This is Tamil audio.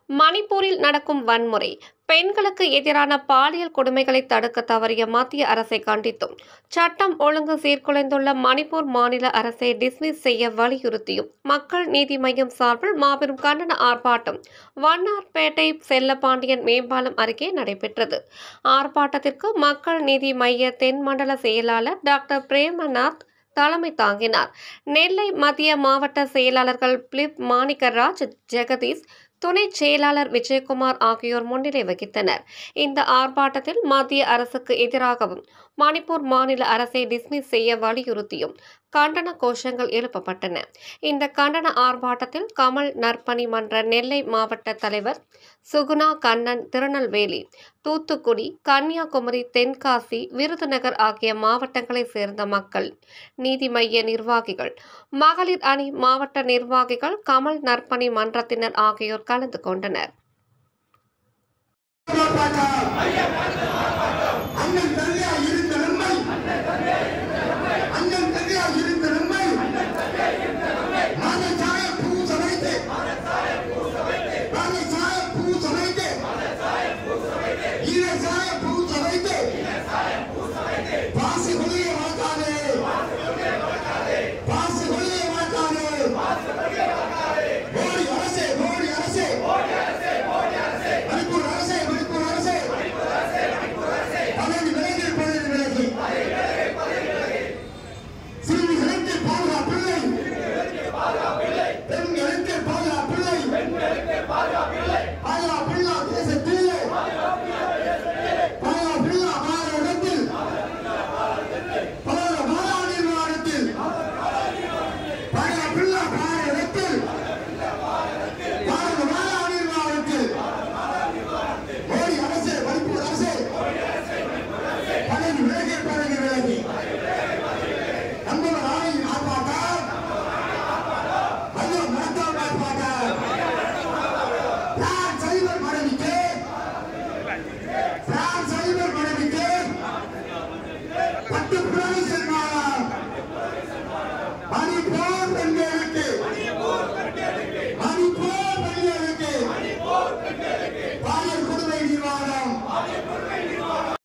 மணிப்பூரில் நடக்கும் வன்முறை பெண்களுக்கு எதிரான பாலியல் கொடுமைகளை தடுக்க தவறிய மத்திய அரசை கண்டித்தும் சட்டம் ஒழுங்கு சீர்குலைந்துள்ள மணிப்பூர் மாநில அரசை டிஸ்மிஸ் செய்ய வலியுறுத்தியும் மக்கள் நீதி மய்யம் சார்பில் மாபெரும் கண்டன ஆர்ப்பாட்டம் வண்ணார்பேட்டை செல்லப்பாண்டியன் மேம்பாலம் அருகே நடைபெற்றது ஆர்ப்பாட்டத்திற்கு மக்கள் நீதி மைய தென் மண்டல செயலாளர் டாக்டர் பிரேமநாத் தலைமை தாங்கினார் நெல்லை மத்திய மாவட்ட செயலாளர்கள் பிலிப் மாணிக்கராஜ் ஜெகதீஷ் துணை செயலாளர் விஜயகுமார் ஆகியோர் முன்னிலை வகித்தனர் இந்த ஆர்ப்பாட்டத்தில் மத்திய அரசுக்கு எதிராகவும் மணிப்பூர் மாநில அரசை டிஸ்மிஸ் செய்ய வலியுறுத்தியும் கண்டன கோஷங்கள் எழுப்பப்பட்டன இந்த கண்டன ஆர்ப்பாட்டத்தில் கமல் நற்பணி மன்ற நெல்லை மாவட்ட தலைவர் சுகுணா கண்ணன் திருநெல்வேலி தூத்துக்குடி கன்னியாகுமரி தென்காசி விருதுநகர் ஆகிய மாவட்டங்களைச் சேர்ந்த மக்கள் நீதி மைய நிர்வாகிகள் மகளிர் அணி மாவட்ட நிர்வாகிகள் கமல் நற்பணி மன்றத்தினர் ஆகியோர் கலந்து கொண்டனர் அண்ணன் தந்தை